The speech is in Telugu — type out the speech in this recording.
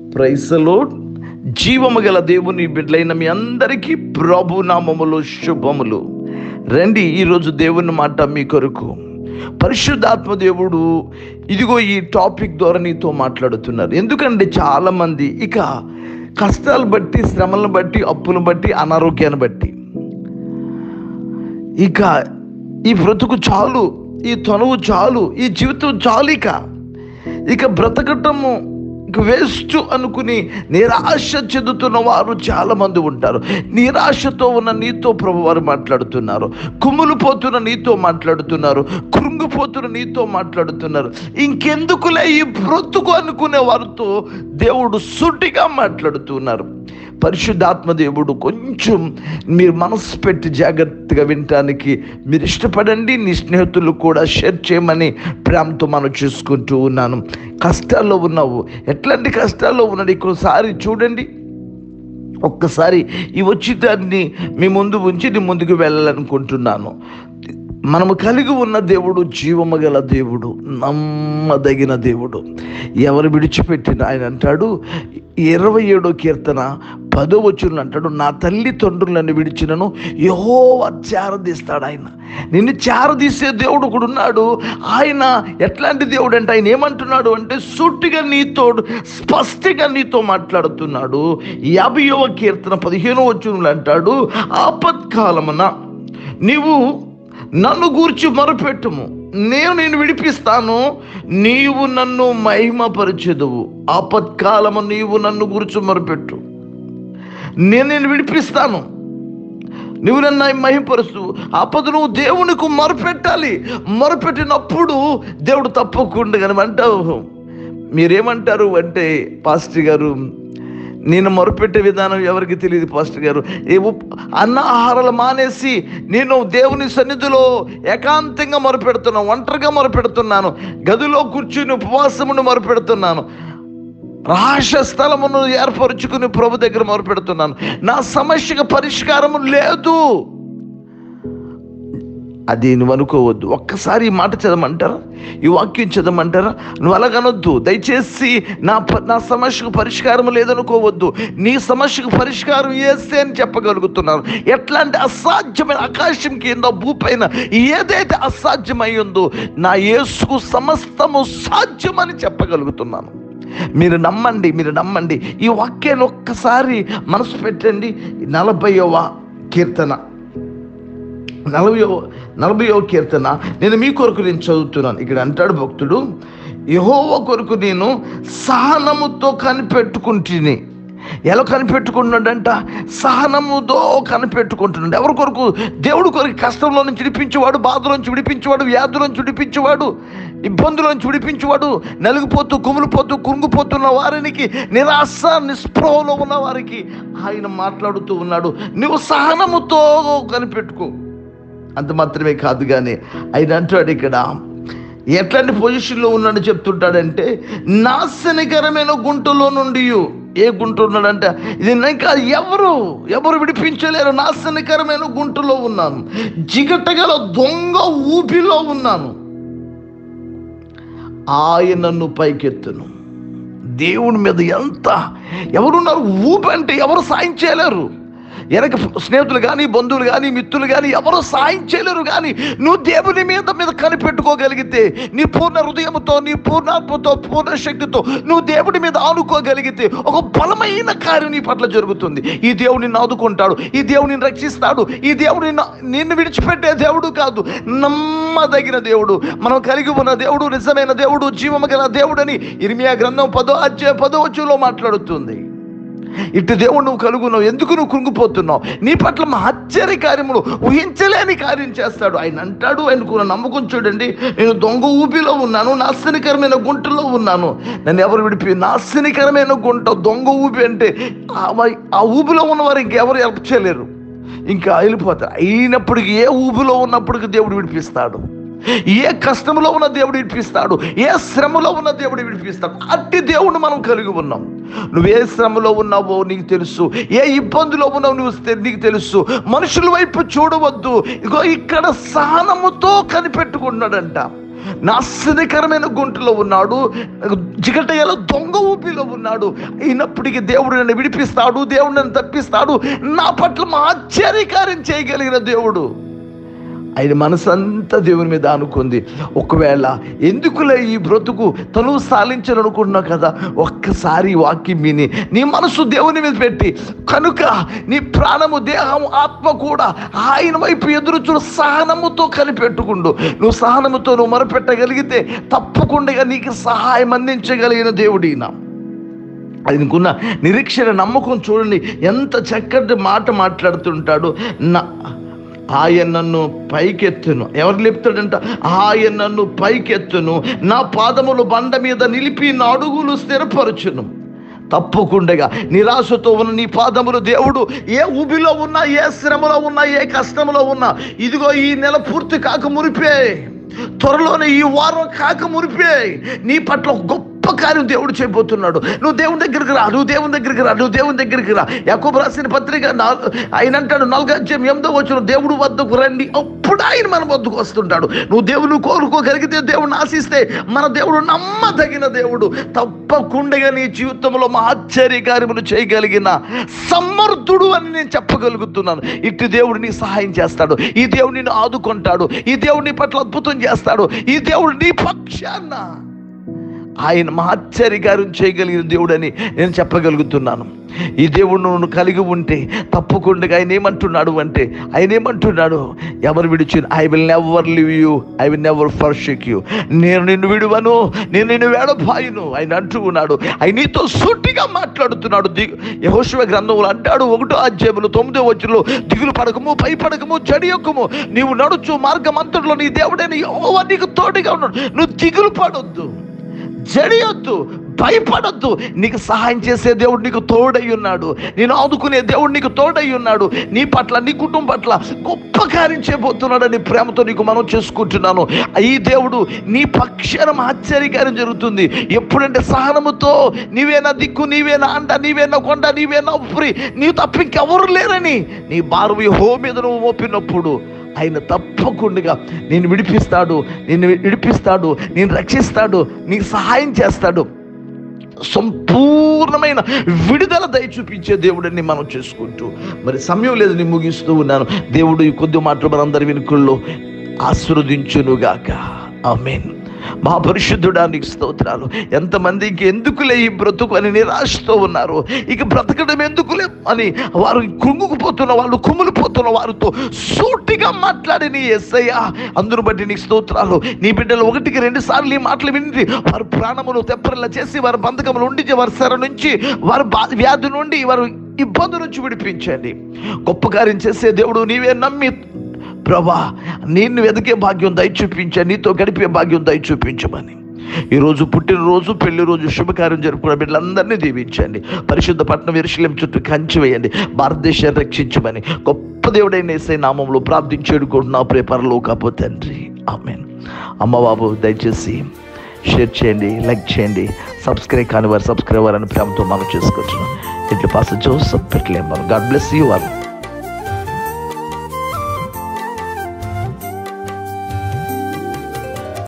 ప్రైసలో జీవము గల దేవుని బిడ్డలైన మీ అందరికీ ప్రభు నామములు శుభములు రండి ఈరోజు దేవుని మాట మీ కొరకు పరిశుద్ధాత్మ దేవుడు ఇదిగో ఈ టాపిక్ ద్వారా నీతో మాట్లాడుతున్నారు ఎందుకంటే చాలామంది ఇక కష్టాలు బట్టి శ్రమలను బట్టి అప్పులను బట్టి అనారోగ్యాన్ని బట్టి ఇక ఈ బ్రతుకు చాలు ఈ తనువు చాలు ఈ జీవితం చాలు ఇక ఇక బ్రతకటము ఇక వేస్ట్ అనుకుని నిరాశ చెందుతున్న వారు చాలా మంది ఉంటారు నిరాశతో ఉన్న నీతో ప్రభు వారు మాట్లాడుతున్నారు కుమ్ములుపోతున్న నీతో మాట్లాడుతున్నారు కృంగిపోతున్న నీతో మాట్లాడుతున్నారు ఇంకెందుకులే ఈ బ్రతుకు అనుకునే వారితో దేవుడు సుటిగా మాట్లాడుతున్నారు పరిశుద్ధాత్మ దేవుడు కొంచెం మీరు మనసు పెట్టి జాగ్రత్తగా వినటానికి మీరు ఇష్టపడండి నీ స్నేహితులు కూడా షేర్ చేయమని ప్రేమతో మనం చూసుకుంటూ ఉన్నాను కష్టాల్లో ఉన్నావు ఎట్లాంటి కష్టాల్లో ఉన్నాడు ఇంకోసారి చూడండి ఒక్కసారి ఈ వచ్చి దాన్ని మీ ముందు ఉంచి నీ ముందుకు వెళ్ళాలనుకుంటున్నాను మనము కలిగి ఉన్న దేవుడు జీవము గల దేవుడు నమ్మదగిన దేవుడు ఎవరు విడిచిపెట్టిన ఆయన అంటాడు ఇరవై ఏడో కీర్తన పదో వచ్చును అంటాడు నా తల్లి తండ్రులను విడిచినను యహో చారదీస్తాడు ఆయన నిన్ను చారదీసే దేవుడు ఒకడు ఉన్నాడు ఆయన ఎట్లాంటి దేవుడు అంటే ఆయన ఏమంటున్నాడు అంటే సూటిగా నీతో స్పష్టంగా నీతో మాట్లాడుతున్నాడు యాభైవ కీర్తన పదిహేనో వచ్చును అంటాడు ఆపత్కాలమున నీవు నన్ను గూర్చి మొరపెట్టుము నేను నేను విడిపిస్తాను నీవు నన్ను మహిమపరచెదవు ఆపత్కాలము నీవు నన్ను గురించి మొరపెట్టు నేను నేను విడిపిస్తాను నువ్వు నన్ను మహిమపరుస్తూ ఆపద నువ్వు దేవునికి మొరపెట్టాలి మొరపెట్టినప్పుడు దేవుడు తప్పకుండా కానీ అంటావు మీరేమంటారు అంటే పాస్టర్ గారు నేను మొరపెట్టే విధానం ఎవరికి తెలియదు పాస్టర్ గారు ఏ ఉప్- అన్న ఆహారాలు మానేసి నేను దేవుని సన్నిధిలో ఏకాంతంగా మొరపెడుతున్నాను ఒంటరిగా మొరపెడుతున్నాను గదిలో కూర్చుని ఉపవాసమును మొరపెడుతున్నాను రహస్య స్థలమును ఏర్పరుచుకుని ప్రభు దగ్గర మొరపెడుతున్నాను నా సమస్యకు పరిష్కారము లేదు అది నువ్వు అనుకోవద్దు ఒక్కసారి ఈ మాట చదవమంటారా ఈ వాక్యం చదవమంటారా నువ్వు అలాగనొద్దు దయచేసి నా ప- నా సమస్యకు పరిష్కారం లేదనుకోవద్దు నీ సమస్యకు పరిష్కారం వేస్తే అని చెప్పగలుగుతున్నాను ఎట్లాంటి అసాధ్యమైన ఆకాశం కింద భూపైన ఏదైతే అసాధ్యమై ఉందో నా యేసుకు సమస్తము సాధ్యమని చెప్పగలుగుతున్నాను మీరు నమ్మండి మీరు నమ్మండి ఈ వాక్యాన్ని ఒక్కసారి మనసు పెట్టండి నలభైవ కీర్తన నలభై నలభైవ కీర్తన నేను మీ కొరకు నేను చదువుతున్నాను ఇక్కడ అంటాడు భక్తుడు యహోవ కొరకు నేను సహనముతో కనిపెట్టుకుంటుని ఎలా కనిపెట్టుకున్నాడంట సహనముతో కనిపెట్టుకుంటున్నాడు ఎవరి కొరకు దేవుడి కొరకు కష్టంలో నుంచి విడిపించేవాడు బాధలో నుంచి విడిపించేవాడు వ్యాధుల నుంచి విడిపించేవాడు ఇబ్బందుల నుంచి విడిపించేవాడు నలిగిపోతూ కుమిలిపోతూ కుంగిపోతున్న వారికి నిరాశ నిస్పృహలో ఉన్న వారికి ఆయన మాట్లాడుతూ ఉన్నాడు నువ్వు సహనముతో కనిపెట్టుకో అంత మాత్రమే కాదు కానీ ఆయన అంటాడు ఇక్కడ ఎట్లాంటి పొజిషన్లో ఉన్నాడని చెప్తుంటాడంటే నాశనకరమైన గుంటలో నుండి ఏ గుంట ఉన్నాడంటే ఇది ఇంకా ఎవరు ఎవరు విడిపించలేరు నాశనకరమైన గుంటలో ఉన్నాను జిగటగల దొంగ ఊపిలో ఉన్నాను ఆయనను పైకెత్తును దేవుని మీద ఎంత ఎవరున్నారు ఊపి అంటే ఎవరు సాయం చేయలేరు వెనక స్నేహితులు కానీ బంధువులు కానీ మిత్రులు కానీ ఎవరు సాయం చేయలేరు కానీ నువ్వు దేవుని మీద మీద కనిపెట్టుకోగలిగితే నీ పూర్ణ హృదయంతో నీ పూర్ణాత్మతో పూర్ణ శక్తితో నువ్వు దేవుడి మీద ఆనుకోగలిగితే ఒక బలమైన కార్యం నీ పట్ల జరుగుతుంది ఈ దేవుడు నిన్ను ఆదుకుంటాడు ఈ దేవుడు నిన్ను రక్షిస్తాడు ఈ దేవుడు నిన్ను నిన్ను విడిచిపెట్టే దేవుడు కాదు నమ్మదగిన దేవుడు మనం కలిగి ఉన్న దేవుడు నిజమైన దేవుడు జీవము గల దేవుడని ఇర్మియా గ్రంథం పదో అధ్యాయ పదో వచ్చులో మాట్లాడుతుంది ఇటు దేవుడు నువ్వు కలుగున్నావు ఎందుకు నువ్వు కృంగిపోతున్నావు నీ పట్ల మా ఆశ్చర్య కార్యములు ఊహించలేని కార్యం చేస్తాడు ఆయన అంటాడు ఆయనకు నమ్మకం చూడండి నేను దొంగ ఊపిలో ఉన్నాను నాశనికరమైన గుంటలో ఉన్నాను నన్ను ఎవరు విడిపి నాశనికరమైన గుంట దొంగ ఊపి అంటే ఆ- ఆ ఊపిలో ఉన్నవారు ఇంకెవరు హెల్ప్ చేయలేరు ఇంకా వెళ్ళిపోతారు అయినప్పటికీ ఏ ఊపిలో ఉన్నప్పటికీ దేవుడు విడిపిస్తాడు ఏ కష్టంలో ఉన్న దేవుడు విడిపిస్తాడు ఏ శ్రమలో ఉన్న దేవుడు విడిపిస్తాడు అట్టి దేవుడు మనం కలిగి ఉన్నాం నువ్వు ఏ శ్రమలో ఉన్నావో నీకు తెలుసు ఏ ఇబ్బందిలో ఉన్నావో నువ్వు తె- నీకు తెలుసు మనుషుల వైపు చూడవద్దు ఇగో ఇక్కడ సహనముతో కనిపెట్టుకున్నాడంట నాశనకరమైన గుంటలో ఉన్నాడు జిగటయ్యలో దొంగ ఊపిలో ఉన్నాడు అయినప్పటికీ దేవుడు నన్ను విడిపిస్తాడు దేవుడు నన్ను తప్పిస్తాడు నా పట్ల మా ఆశ్చర్యకార్యం చేయగలిగిన దేవుడు ఆయన మనసంతా దేవుని మీద అనుకుంది ఒకవేళ ఎందుకులే ఈ బ్రతుకు తను సాలించాలనుకుంటున్నావు కదా ఒక్కసారి ఈ వాక్యం విని నీ మనసు దేవుని మీద పెట్టి కనుక నీ ప్రాణము దేహము ఆత్మ కూడా ఆయన వైపు ఎదురు చూడు సహనముతో కనిపెట్టుకుండు నువ్వు సహనముతో నువ్వు మొరపెట్టగలిగితే తప్పకుండా నీకు సహాయం అందించగలిగిన దేవుడినా ఆయనకున్న నిరీక్షణ నమ్మకం చూడండి ఎంత చక్కటి మాట మాట్లాడుతుంటాడు నా ఆయన నన్ను పైకెత్తును ఎవరు లేపుతాడంట ఆయన నన్ను పైకెత్తును నా పాదములు బండ మీద నిలిపి నా అడుగులు స్థిరపరచును తప్పకుండా నిరాశతో ఉన్న నీ పాదములు దేవుడు ఏ ఊబిలో ఉన్నా ఏ శ్రమలో ఉన్నా ఏ కష్టంలో ఉన్నా ఇదిగో ఈ నెల పూర్తి కాక మురిపే త్వరలోనే ఈ వారం కాక మురిపే నీ పట్ల ఒక గొప్ప కార్యం దేవుడు చేయబోతున్నాడు నువ్వు దేవుని దగ్గరికి రా నువ్వు దేవుని దగ్గరికి రా నువ్వు దేవుని దగ్గరికి రా యాకోబు రాసిన పత్రిక నాలుగు ఆయన అంటాడు నాలుగు అధ్యాయం ఎనిమిదో వచ్చిన దేవుడు వద్దకు రండి అప్పుడు ఆయన మన వద్దకు వస్తుంటాడు నువ్వు దేవుని కోరుకోగలిగితే దేవుడిని ఆశిస్తే మన దేవుడు నమ్మదగిన దేవుడు తప్పకుండా నీ జీవితంలో మా ఆశ్చర్య కార్యములు చేయగలిగిన సమర్థుడు అని నేను చెప్పగలుగుతున్నాను ఇటు దేవుడు నీ సహాయం చేస్తాడు ఈ దేవుడు నిన్ను ఆదుకుంటాడు ఈ దేవుడు నీ పట్ల అద్భుతం చేస్తాడు ఈ దేవుడు నీ పక్షాన్న ఆయన మహాశ్చర్యకార్యం చేయగలిగిన దేవుడని నేను చెప్పగలుగుతున్నాను ఈ దేవుడు నువ్వు కలిగి ఉంటే తప్పకుండా ఆయన ఏమంటున్నాడు అంటే ఆయన ఏమంటున్నాడు ఎవరు విడిచి I will never leave you I will never forsake you నేను నిన్ను విడువను నేను నిన్ను వేడపాయను ఆయన అంటూ ఉన్నాడు ఆయన నీతో సూటిగా మాట్లాడుతున్నాడు దిగు యహోశివ గ్రంథంలో అంటాడు ఒకటో అధ్యాయములు తొమ్మిదో వచ్చిలో దిగులు పడకము భయపడకము జడియొక్కము నీవు నడుచు మార్గం అంతట్లో నీ దేవుడైన యెహోవా నీకు తోడుగా ఉన్నాడు నువ్వు దిగులు పడొద్దు జడియొద్దు భయపడొద్దు నీకు సహాయం చేసే దేవుడు నీకు తోడై ఉన్నాడు నేను ఆదుకునే దేవుడు నీకు తోడై ఉన్నాడు నీ పట్ల నీ కుటుంబం పట్ల గొప్ప కార్యం చేయబోతున్నాడని ప్రేమతో నీకు మనం చేసుకుంటున్నాను ఈ దేవుడు నీ పక్షాన ఆశ్చర్యకార్యం జరుగుతుంది ఎప్పుడంటే సహనముతో నీవేనా దిక్కు నీవేనా అండ నీవేనా కొండ నీవేనా ఉప్రి నీవు తప్ప ఇంకెవరు లేరని నీ బారువి హో మీద నువ్వు మోపినప్పుడు ఆయన తప్పకుండా నేను విడిపిస్తాడు నేను విడిపిస్తాడు నేను రక్షిస్తాడు నీకు సహాయం చేస్తాడు సంపూర్ణమైన విడుదల దయ చూపించే దేవుడిని మనం చేసుకుంటూ మరి సమయం లేదు నేను ముగిస్తూ ఉన్నాను దేవుడు ఈ కొద్ది మాటలు మనందరి వెనుకల్లో ఆశీర్వదించునుగాక ఆమెన్ మా పరిశుద్ధుడానికి స్తోత్రాలు ఎంతమందికి ఎందుకులే ఈ బ్రతుకు అని నిరాశతో ఉన్నారు ఇక బ్రతకడం ఎందుకులే అని వారు కృంగుకుపోతున్న వాళ్ళు కుమిలిపోతున్న వారితో సూటిగా మాట్లాడి నీ ఎస్సయ్య అందును బట్టి నీకు స్తోత్రాలు నీ బిడ్డలు ఒకటికి రెండు సార్లు ఈ మాటలు విని వారి ప్రాణములు తెప్పరిలా చేసి వారి బంధకములు ఉండి వారి సర నుంచి వారి బా వ్యాధి నుండి వారు ఇబ్బంది నుంచి విడిపించండి గొప్ప కార్యం చేసే దేవుడు నీవే నమ్మి ప్రభా నిన్ను వెతికే భాగ్యం దయ చూపించా నీతో గడిపే భాగ్యం దయ చూపించమని ఈరోజు పుట్టినరోజు పెళ్లి రోజు శుభకార్యం జరుపుకున్న బిడ్డలందరినీ దీవించండి పరిశుద్ధ పట్నం విరుషులం చుట్టూ కంచి వేయండి భారతదేశాన్ని రక్షించమని గొప్ప దేవుడైన ఏసై నామంలో ప్రార్థించేడుకుంటున్నా ప్రేపరలో కాకపోతే తండ్రి ఆమెన్ అమ్మ బాబు దయచేసి షేర్ చేయండి లైక్ చేయండి సబ్స్క్రైబ్ కాని వారు సబ్స్క్రైబర్ అని ప్రేమతో మనం చేసుకోవచ్చు ఇట్లా పాస్ జోసఫ్ పెట్టలేము గాడ్ బ్లెస్ యూ ఆర్